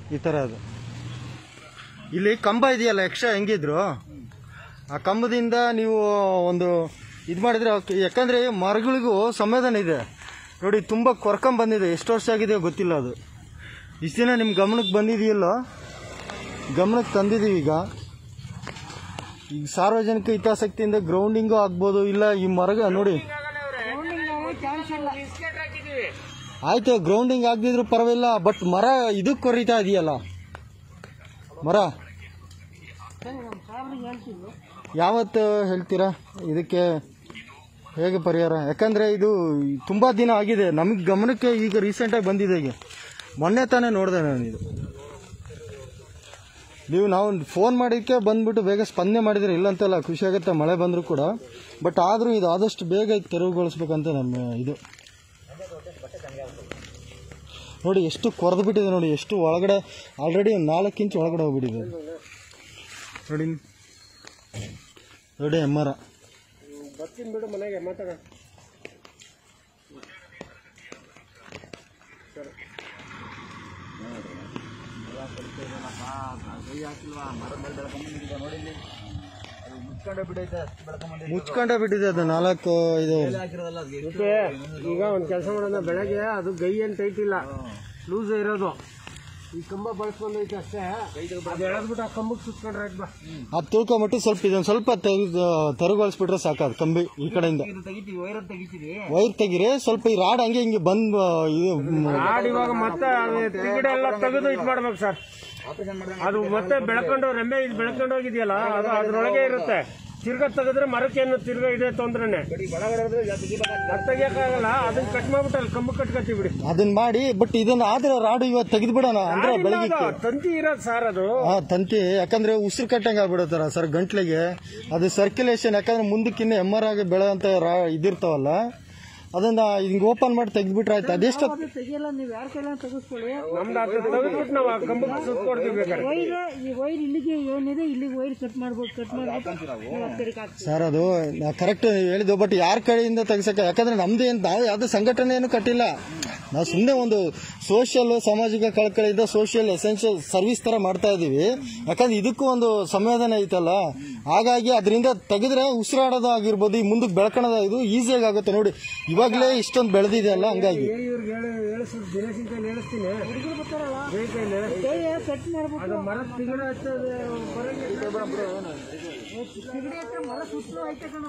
ಈ ಥರ ಅದು ಇಲ್ಲಿ ಕಂಬ ಇದೆಯಲ್ಲ ಯಕ್ಷ ಹೆಂಗಿದ್ರು ಆ ಕಂಬದಿಂದ ನೀವು ಒಂದು ಇದು ಮಾಡಿದ್ರೆ ಅವ್ಕೆ- ಯಾಕಂದ್ರೆ ಮರಗಳಿಗೂ ಸಂವೇದನೆ ಇದೆ ನೋಡಿ ತುಂಬ ಕೊರ್ಕೊಂಡ್ ಬಂದಿದೆ ಎಷ್ಟು ವರ್ಷ ಆಗಿದೆಯೋ ಗೊತ್ತಿಲ್ಲ ಅದು ಇಷ್ಟು ದಿನ ನಿಮ್ಮ ಗಮನಕ್ಕೆ ಬಂದಿದೆಯಲ್ಲೋ ಗಮನಕ್ಕೆ ತಂದಿದ್ದೀವಿ ಈಗ ಈಗ ಸಾರ್ವಜನಿಕ ಹಿತಾಸಕ್ತಿಯಿಂದ ಗ್ರೌಂಡಿಂಗು ಆಗ್ಬೋದು ಇಲ್ಲ ಈ ಮರಗ ನೋಡಿ ಆಯ್ತು ಗ್ರೌಂಡಿಂಗ್ ಆಗದಿದ್ರು ಪರವಾಗಿಲ್ಲ ಬಟ್ ಮರ ಇದಕ್ಕೆ ಕೊರಿತಾ ಇದೆಯಲ್ಲ ಮರ ಯಾವತ್ತು ಹೇಳ್ತೀರಾ ಇದಕ್ಕೆ ಹೇಗೆ ಪರಿಹಾರ ಯಾಕಂದ್ರೆ ಇದು ತುಂಬಾ ದಿನ ಆಗಿದೆ ನಮಗೆ ಗಮನಕ್ಕೆ ಈಗ ರೀಸೆಂಟಾಗಿ ಬಂದಿದೆ ಈಗ ಮೊನ್ನೆ ತಾನೇ ನೋಡಿದೆ ನಾನು ಇದು ನೀವು ನಾವು ಫೋನ್ ಮಾಡಿದ್ದಕ್ಕೆ ಬಂದ್ಬಿಟ್ಟು ಬೇಗ ಸ್ಪಂದನೆ ಮಾಡಿದ್ರೆ ಇಲ್ಲ ಅಂತಲ್ಲ ಖುಷಿ ಆಗುತ್ತೆ ಮಳೆ ಬಂದರೂ ಕೂಡ ಬಟ್ ಆದರೂ ಇದು ಆದಷ್ಟು ಬೇಗ ಇದು ತೆರವುಗೊಳಿಸ್ಬೇಕಂತ ನಮ್ಮ ಇದು ನೋಡಿ ಎಷ್ಟು ಕೊರೆದು ಬಿಟ್ಟಿದೆ ನೋಡಿ ಎಷ್ಟು ಒಳಗಡೆ ಆಲ್ರೆಡಿ ಒಂದು ನಾಲ್ಕು ಇಂಚ್ ಒಳಗಡೆ ಹೋಗ್ಬಿಟ್ಟಿದೆ ಅದು. ನೋಡಿ ನೋಡಿ ಎಮ್ಮರ ಬರ್ತೀನಿ ಬಿಡು ಮನೆಗೆ ಮಾತಾಡ ಮುಚ್ಕೊಂಡೇ ಬಿಟ್ಟಿದೆ ಅದು ನಾಲ್ಕು ಇದು ಮತ್ತೆ ಈಗ ಒಂದ್ ಕೆಲಸ ಮಾಡೋಣ ಬೆಳಗ್ಗೆ ಅದು ಗೈ ಅಂತ ಐತಿಲ್ಲ ಲೂಸ್ ಇರೋದು ಈ ಕಂಬ ಬಳಸ್ಕೊಂಡೈತೆ ಅಷ್ಟೇ ಅದು ಎಳೆದ್ಬಿಟ್ಟು ಆ ಕಂಬಕ್ಕೆ ಸುತ್ಕೊಂಡ್ರೆ ಆಯ್ತು ಬಾ ಅದು ತಿಳ್ಕೊಂಬಿಟ್ಟು ಸ್ವಲ್ಪ ಇದೊಂದು ಸ್ವಲ್ಪ ತೆಗೆದು ತೆರವುಗೊಳಿಸ್ಬಿಟ್ರೆ ಸಾಕಾದು ಕಂಬಿ ಈ ಕಡೆಯಿಂದ ವೈರ್ ತೆಗಿರಿ ಸ್ವಲ್ಪ ಈ ರಾಡ್ ಹಂಗೆ ಹಿಂಗೆ ಬಂದು ಇದು ಮ್, ಆಡ್ ಇವಾಗ ಮತ್ತೆ ಅದು ತಿಗಡೆ ಎಲ್ಲ ತೆಗೆದು ಇದು ಮಾಡ್ಬೇಕು ಸರ್ ಅದು ಮತ್ತೆ ಬೆಳ್ಕೊಂಡು ರೆಂಬೆ ಇದು ಬೆಳ್ಕೊಂಡು ಹೋಗಿದೆಯಲ್ಲ ಅದು ಅದ್ರೊಳಗೆ ಇರುತ್ತೆ ತಿರ್ಗಾ ತೆಗೆದ್ರೆ ಮರಕ್ಕೇನು ತಿರ್ಗಾ ಇದೆ ತೊಂದ್ರೆನೆ ಅದು ತೆಗಿಯಕ್ಕಾಗಲ್ಲ ಅದನ್ನ ಕಟ್ ಮಾಡ್ಬಿಟ್ಟು ಅಲ್ಲಿ ಕಂಬ ಕಟ್ಕೊತೀವಿ ಬಿಡಿ ಅದನ್ನ ಮಾಡಿ ಬಟ್ ಇದನ್ನ ಆದ್ರೆ ರಾಡು ಇವತ್ತು ತೆಗೆದು ಬಿಡೋಣ ಅಂದ್ರೆ ಇಲ್ಲ ಬೆಳಗ್ಗೆ ಅದು ತಂತಿ ಇರೋದು ಸರ್ ಅದು ಆ ತಂತಿ ಯಾಕಂದ್ರೆ ಉಸಿರು ಕಟ್ಟಂಗೆ ಆಗ್ಬಿಡತ್ತಾರ ಸರ್ ಗಂಟ್ಲಿಗೆ ಅದು ಸರ್ಕ್ಯುಲೇಷನ್ ಯಾಕಂದ್ರೆ ಮುಂದಕ್ಕಿನ್ನ ಎಮ್ ಆರ್ ಆಗಿ ಬೆಳೆದಂತ ರಾ ಇದಿರ್ತಾವಲ್ಲ ಅದನ್ನ ಹಿಂಗ್ ಓಪನ್ ಮಾಡಿ ತೆಗೆದ್ಬಿಟ್ರೆ ಆಯ್ತು ಅದೆಷ್ಟು ತೆಗಿಯಲ್ಲ ನೀವು ಯಾರ ಕೈಲ ತೆಗೆಸ್ಕೊಳ್ಳಿ ನಮ್ದು ಅದು ತೆಗೆದ್ಬಿಟ್ಟು ನಾವು ಆ ಕಂಬಕ್ಕೆ ಸುತ್ಕೊಡ್ತೀವಿ ಬೇಕಾದ್ರೆ ವೈರ್ ಈ ವೈರ್ ಇಲ್ಲಿಗೆ ಏನಿದೆ ಇಲ್ಲಿಗೆ ವೈರ್ ಕಟ್ ಮಾಡ್ಬೋದು ಕಟ್ ಮಾಡ್ಬಿಟ್ಟು ನೀವು ಆ ಕಡೆಗೆ ಹಾಕ್ತೀವಿ ಸರ್ ಅದು ಕರೆಕ್ಟ್ ಹೇಳಿದ್ದು ಬಟ್ ಯಾರ ಕಡೆಯಿಂದ ತೆಗ್ಸಕ್ಕೆ ಯಾಕಂದ್ರೆ ನಮ್ದು ಏನು ನಾವು ಯಾವ್ದು ಸಂಘಟನೆ ಏನು ಕಟ್ಟಿಲ್ಲ ನಾವು ಸುಮ್ಮನೆ ಒಂದು ಸೋಷಿಯಲ್ ಸಾಮಾಜಿಕ ಕಳಕಳಿಯಿಂದ ಸೋಷಿಯಲ್ ಎಸೆನ್ಷಿಯಲ್ ಸರ್ವಿಸ್ ತರ ಮಾಡ್ತಾ ಇದೀವಿ ಯಾಕಂದ್ರೆ ಇದಕ್ಕೂ ಒಂದು ಸಂವೇದನೆ ಐತಲ್ಲ ಹಾಗಾಗಿ ಅದರಿಂದ ತೆಗೆದ್ರೆ ಉಸಿರಾಡೋದು ಆಗಿರ್ಬೋದು ಈ ಮುಂದಕ್ಕೆ ಬೆಳ್ಕೊಳೋದು ಇದು ಈಸಿಯಾಗಿ ಆಗುತ್ತೆ ನೋಡಿ ಇವಾಗಲೇ ಇಷ್ಟೊಂದು ಬೆಳೆದಿದೆಯಲ್ಲ ಹಂಗಾಗಿ ಹೇಳಿ ಇವ್ರಿಗೆ ಹೇಳಿ ಹೇಳಿಸ್ಬಿಟ್ಟು ದಿನೇಶನ್ ಕೈಲಿ ಹೇಳಿಸ್ತೀನಿ ಹುಡುಗರು ಬರ್ತಾರಲ್ಲ ಬೇಗ ಕೈಲಿ ಕೈ ಕಟ್ ಮಾಡ್ಬಿಟ್ಟು ಅದು ಮರದ ತಿಂಗಳು ಹಚ್ಚೋದು ಸಿಗಡಿ ಹತ್ರ ಮರ ಸುತ್ತಲೂ ಐತೆ ಕಣ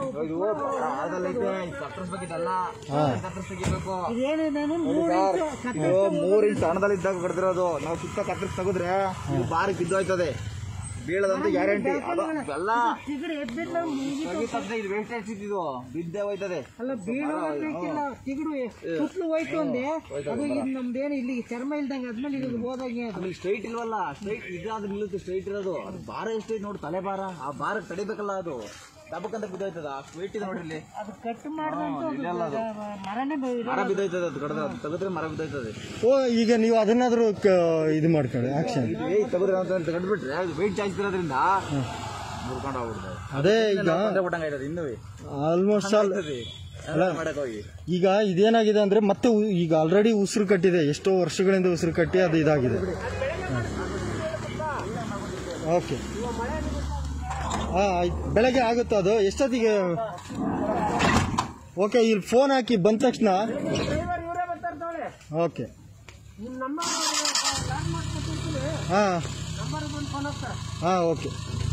ಇದೇನಿದೆ ಮೂರು ಇಂಚು ಕತ್ತರಿಸಿ ಮೂರ್ ಇಂಚ್ ಸಣ್ಣದಲ್ಲಿ ಇದ್ದಾಗ ಕಡ್ದಿರೋದು ನಾವು ಸುತ್ತ ಕತ್ತರಿಸಿ ತೆಗೆದ್ರೆ ಇದು ಬಾರಿ ಬಿದ್ದೋಯ್ತದೆ ಬೀಳದಂತ ಗ್ಯಾರಂಟಿ ಎಲ್ಲ ಸಿಗಡಿ ಎದ್ದಿಲ್ಲ ಮುಗಿತು ಇದು ವೇಸ್ಟೇಜ್ ಇದು ಬಿದ್ದೇ ಹೋಯ್ತದೆ ಅಲ್ಲ ಬೀಳೋದಕ್ಕಿಲ್ಲ ತಿಗಡು ಸುತ್ತಲೂ ಹೋಯ್ತು ಅಂದೆ ಅದು ಇದು ನಮ್ದೇನು ಇಲ್ಲಿ ಚರ್ಮ ಇಲ್ದಂಗೆ ಆದ್ಮೇಲೆ ಇದು ಹೋದಂಗೆ ಅದು ಆಮೇಲೆ ಸ್ಟ್ರೈಟ್ ಇಲ್ವಲ್ಲ ಸ್ಟ್ರೈಟ್ ಇದಾದ್ರೆ ನಿಲ್ಲುತ್ತೆ ಸ್ಟ್ರೈಟ್ ಇರೋದು ಅದು ಭಾರ ಎಷ್ಟೈತೆ ನೋಡಿ ತಲೆ ಭಾರ ಆ ಭಾರಕ್ಕೆ ತಡಿಬೇಕಲ್ಲ ಅದು ದಬ್ಬಕ್ಕಂತ ಬಿದ್ದೋಯ್ತದ ಆ ವೇಟ್ ಇದೆ ನೋಡ್ರಿ ಇಲ್ಲಿ ಅದು ಕಟ್ ಮಾಡ್ದಂತೂ ಅದು ಮರನೇ ಬೀಳ ಮರ ಬಿದ್ದೋಯ್ತದೆ ಅದು ಕಡ್ದ್ರೆ ಅದು ತೆಗೆದ್ರೆ ಮರ ಬಿದ್ದೋಯ್ತದೆ ಓ ಈಗ ನೀವು ಅದನ್ನಾದ್ರೂ ಕ- ಇದು ಮಾಡ್ಕೊಳ್ಳಿ ಆಕ್ಷನ್ ವೇಟ್ ತೆಗೆದ್ರೆ ಅಂತ ಕಡ್ಬಿಟ್ರೆ ವೇಟ್ ಜಾಸ್ತಿ ಇರೋದ್ರಿಂದ ಮುರ್ಕೊಂಡು ಹೋಗ್ಬಿಡ್ತದೆ ಅದೇ ಈಗ ತೊಂದ್ರೆ ಕೊಟ್ಟಂಗೆ ಆಯ್ತದೆ ಇನ್ನೂ ಆಲ್ಮೋಸ್ಟ್ ಆಲ್ ಎಲ್ಲ ಮಾಡಕ್ ಹೋಗಿ ಈಗ ಇದೇನಾಗಿದೆ ಅಂದ್ರೆ ಮತ್ತೆ ಉ- ಈಗ ಆಲ್ರೆಡಿ ಉಸಿರು ಕಟ್ಟಿದೆ ಎಷ್ಟೋ ವರ್ಷಗಳಿಂದ ಉಸಿರು ಕಟ್ಟಿ ಅದು ಇದಾಗಿದೆ ಓಕೆ ಹಾ ಆಯ್ತು ಬೆಳಗ್ಗೆ ಆಗುತ್ತೆ ಅದು ಎಷ್ಟೊತ್ತಿಗೆ ಓಕೆ ಇಲ್ಲಿ ಫೋನ್ ಹಾಕಿ ಬಂದ ತಕ್ಷಣ ಡ್ರೈವರ್ ಇವರೇ ಬರ್ತಾರೆ ತಗೊಳ್ಳಿ ಓಕೆ ನಿಮ್ಮ ನಂಬರ್ ಲಾಕ್ ಮಾಡ್ಕೊಟ್ಟಿರ್ತೀವಿ ಹಾ ನಂಬರ್ ಬಂದು ಫೋನ್ ಹೋಗ್ತಾರೆ ಹಾ ಓಕೆ